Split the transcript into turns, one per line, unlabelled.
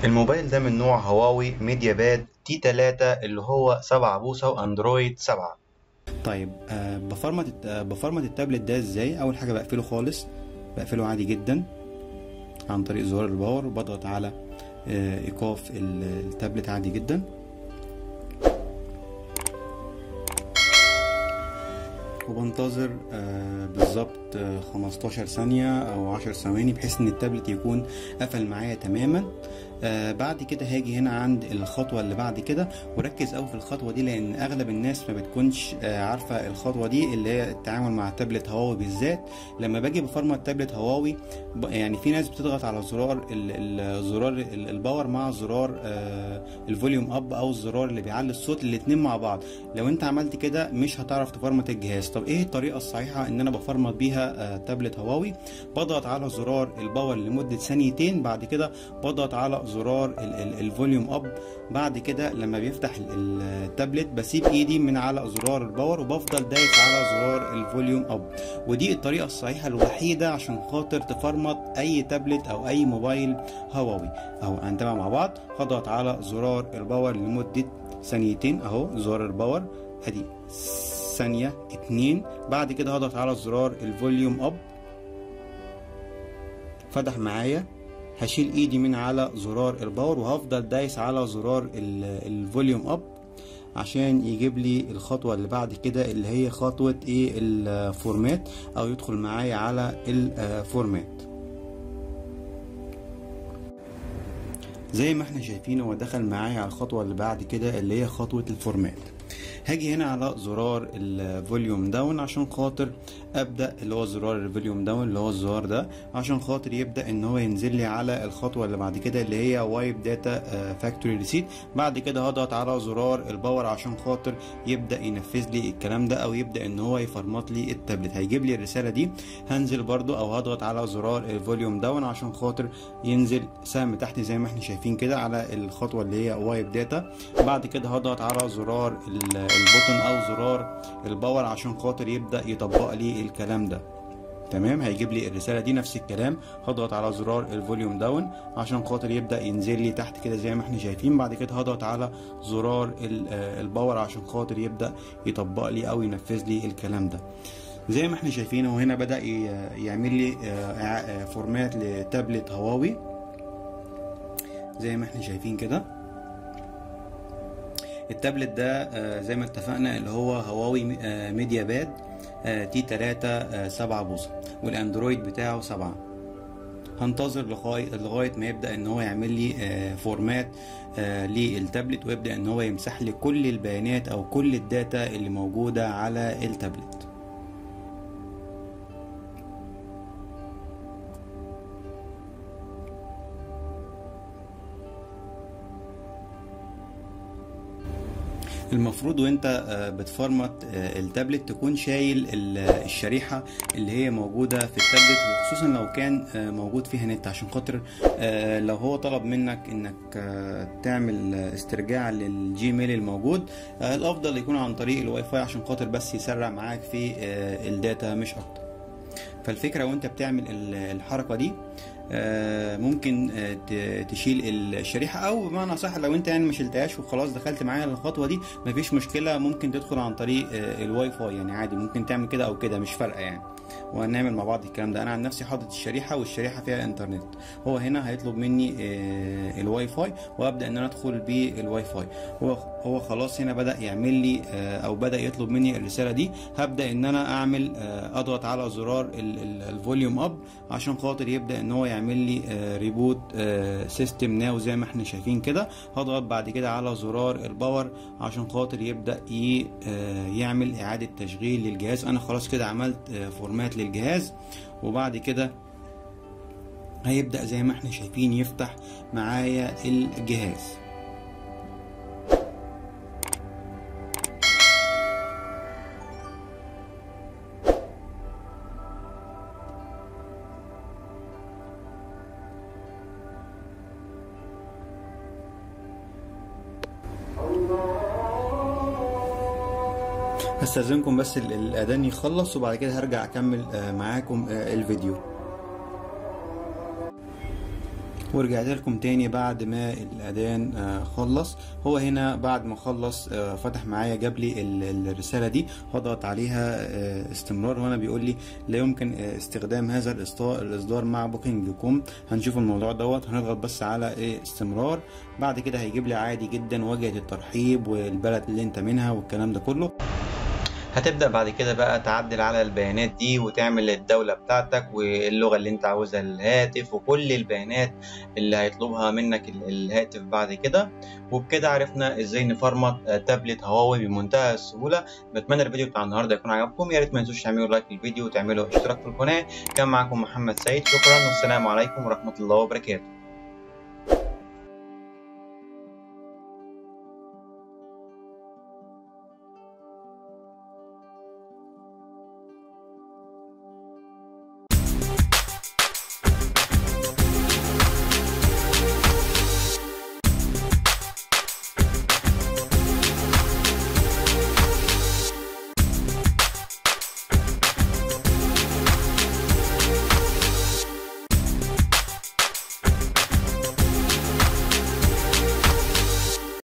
الموبايل ده من نوع هواوي ميديا باد تي 3 اللي هو 7 بوصة واندرويد 7
طيب آه بفرمت الت- آه بفرمت التابلت ده ازاي اول حاجه بقفله خالص بقفله عادي جدا عن طريق زرار الباور وبضغط على آه ايقاف ال- التابلت عادي جدا وبنتظر آه بالظبط آه 15 ثانية أو 10 ثواني بحيث إن التابلت يكون قفل معايا تماما آه بعد كده هاجي هنا عند الخطوة اللي بعد كده وركز أوي في الخطوة دي لأن أغلب الناس ما بتكونش آه عارفة الخطوة دي اللي هي التعامل مع تابلت هواوي بالذات لما باجي بفرمت تابلت هواوي ب- يعني في ناس بتضغط على زرار ال- ال- زرار ال- الباور مع زرار آه الفوليوم اب او الزرار اللي بيعلي الصوت الاتنين مع بعض لو انت عملت كده مش هتعرف تفرمت الجهاز طب ايه الطريقه الصحيحه ان انا بفرمت بيها آه، تابلت هواوي بضغط على زرار الباور لمده ثانيتين بعد كده بضغط على زرار ال- ال- الفوليوم اب بعد كده لما بيفتح ال- ال- التابلت بسيب ايدي من على زرار الباور وبفضل دايس على زرار الفوليوم اب ودي الطريقه الصحيحه الوحيده عشان خاطر تفرمت اي تابلت او اي موبايل هواوي اهو هنتابع مع بعض هضغط على زرار الباور لمده ثانيتين اهو زرار الباور ادي ثانية اتنين بعد كده هضغط على زرار الفوليوم اب فتح معايا هشيل ايدي من على زرار الباور وهفضل دايس على زرار ال- الفوليوم اب عشان يجيب لي الخطوة اللي بعد كده اللي هي خطوة ايه الفورمات او يدخل معايا على الفورمات زي ما احنا شايفين هو دخل معايا على الخطوة اللي بعد كده اللي هي خطوة الفورمات هاجي هنا على زرار الفوليوم داون عشان خاطر ابدا اللي هو زرار الفوليوم داون اللي هو الزرار ده عشان خاطر يبدا ان هو ينزل لي على الخطوه اللي بعد كده اللي هي وايب داتا فاكتوري ريسيت بعد كده هضغط على زرار الباور عشان خاطر يبدا ينفذ لي الكلام ده او يبدا ان هو يفرمط لي التابلت هيجيب لي الرساله دي هنزل برضو او هضغط على زرار الفوليوم داون عشان خاطر ينزل سهم تحت زي ما احنا شايفين كده على الخطوه اللي هي وايب داتا بعد كده هضغط على زرار ال- البوتن او زرار الباور عشان خاطر يبدا يطبق لي الكلام ده تمام هيجيب لي الرساله دي نفس الكلام هضغط على زرار الفوليوم داون عشان خاطر يبدا ينزل لي تحت كده زي ما احنا شايفين بعد كده هضغط على زرار ال- آه، الباور عشان خاطر يبدا يطبق لي او ينفذ لي الكلام ده زي ما احنا شايفين هو هنا بدا ي- يعمل لي آه، إع- آه، فورمات لتابلت هواوي زي ما احنا شايفين كده التابلت ده آه، زي ما اتفقنا اللي هو هواوي مي- آه، ميديا باد آه، تي 3 7 بوصة والاندرويد بتاعه 7 هنتظر لغاية لغاية ما يبدأ ان هو يعمل لي آه، فورمات آه، للتابلت ويبدأ ان هو يمسح لي كل البيانات او كل الداتا اللي موجودة على التابلت المفروض وانت آه، بتفرمت آه، التابلت تكون شايل ال- الشريحة اللي هي موجودة في التابلت وخصوصا لو كان آه، موجود فيها نت عشان خاطر آه، لو هو طلب منك انك آه، تعمل آه، استرجاع للجيميل الموجود آه، الافضل يكون عن طريق الواي فاي عشان خاطر بس يسرع معاك في آه، الداتا مش اكتر فالفكرة وانت بتعمل ال- الحركة دي آه، ممكن آه، ت- تشيل الشريحة او بمعنى صح لو انت يعني ما شلتهاش وخلاص دخلت معايا الخطوة دي مفيش مشكلة ممكن تدخل عن طريق آه، الواي فاي يعني عادي ممكن تعمل كده او كده مش فارقة يعني وهنعمل مع بعض الكلام ده انا عن نفسي حاطط الشريحه والشريحه فيها انترنت هو هنا هيطلب مني آه، الواي فاي وابدا ان انا ادخل بالواي فاي هو هو خلاص هنا بدا يعمل لي آه، او بدا يطلب مني الرساله دي هبدا ان انا اعمل آه، اضغط على زرار ال- ال- الفوليوم اب عشان خاطر يبدا ان هو يعمل لي ريبوت سيستم ناو زي ما احنا شايفين كده هضغط بعد كده على زرار الباور عشان خاطر يبدا ي- آه، يعمل اعاده تشغيل للجهاز انا خلاص كده عملت آه، فورمات للجهاز وبعد كده هيبدا زي ما احنا شايفين يفتح معايا الجهاز هستأذنكم بس ال- الأذان يخلص وبعد كده هرجع أكمل آه، معاكم آه، الفيديو ورجعت لكم تاني بعد ما الاذان آه، خلص هو هنا بعد ما خلص آه، فتح معايا جاب لي ال- الرساله دي هضغط عليها آه، استمرار هنا بيقول لي لا يمكن آه، استخدام هذا الاصدار الاصدار مع بوكينج كوم هنشوف الموضوع دوت هنضغط بس على إيه استمرار بعد كده هيجيب لي عادي جدا واجهه الترحيب والبلد اللي انت منها والكلام ده كله
هتبدأ بعد كده بقى تعدل على البيانات دي وتعمل الدولة بتاعتك واللغة اللي انت عاوزها للهاتف وكل البيانات اللي هيطلبها منك ال- الهاتف بعد كده وبكده عرفنا ازاي نفرمط آه، تابلت هواوي بمنتهى السهولة بتمنى الفيديو بتاع النهاردة يكون عجبكم يا ريت ما تنسوش تعملوا لايك للفيديو وتعملوا اشتراك في القناة كان معاكم محمد سعيد شكرا والسلام عليكم ورحمة الله وبركاته